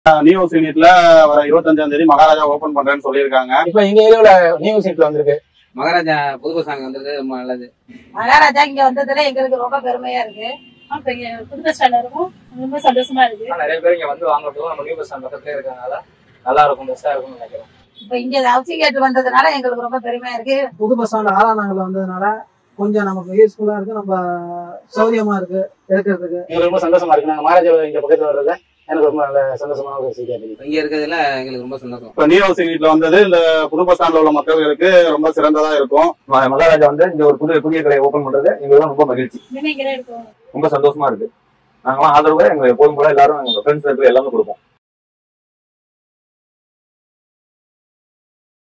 new யூனிட்ல வர இருபத்தஞ்சாம் தேதி மகாராஜா ஓபன் பண்றேன்னு சொல்லியிருக்காங்க இப்ப எங்க ஏரியாவுல நியூ சீட்ல வந்திருக்கு மகாராஜா புது பஸ் ஸ்டாண்ட் வந்தது ரொம்ப நல்லது மகாராஜா இங்க வந்ததுல எங்களுக்கு ரொம்ப பெருமையா இருக்கு அப்ப இங்க புது பஸ் ஸ்டாண்ட் இருக்கும் ரொம்ப சந்தோஷமா இருக்கு நிறைய பேர் இங்க வந்து வாங்கட்டும் நம்ம நியூ பஸ் ஸ்டாண்ட் பக்கத்துல இருக்கறனால நல்லா இருக்கும் பெஸ்டா இருக்கும்னு நினைக்கிறேன் இப்ப இங்க ஹவுசிங் கேட் வந்ததுனால எங்களுக்கு ரொம்ப பெருமையா இருக்கு புது பஸ் ஸ்டாண்ட் ஆளானாங்கல வந்ததுனால கொஞ்சம் நமக்கு யூஸ்ஃபுல்லா இருக்கு நம்ம சௌரியமா இருக்கு எடுக்கிறதுக்கு எங்களுக்கு ரொம்ப சந்தோஷமா இருக்கு நாங்க மகாராஜா இங்க பக்கத்துல வர்றது எனக்கு ரொம்ப நல்ல சந்தோஷமான ஒரு செய்தியா தெரியும் இங்க இருக்கிறதுல எங்களுக்கு ரொம்ப சந்தோஷம் இப்ப நியூ யூனிட்ல வந்தது இந்த புது பஸ் ஸ்டாண்ட்ல உள்ள மக்களுக்கு ரொம்ப சிறந்ததா இருக்கும் ம- மகாராஜா வந்து இந்த ஒரு புதிய புதிய கடையை ஓபன் பண்றது எங்களுக்கு ரொம்ப மகிழ்ச்சி இனிமே இங்கதான் இருக்கும் ரொம்ப சந்தோஷமா இருக்கு நாங்களாம் ஆதரவு எங்க எப்போதும் போல எல்லாரும் எங்க ஃப்ரெண்ட்ஸ் எல்லாமே கொடுப்போம்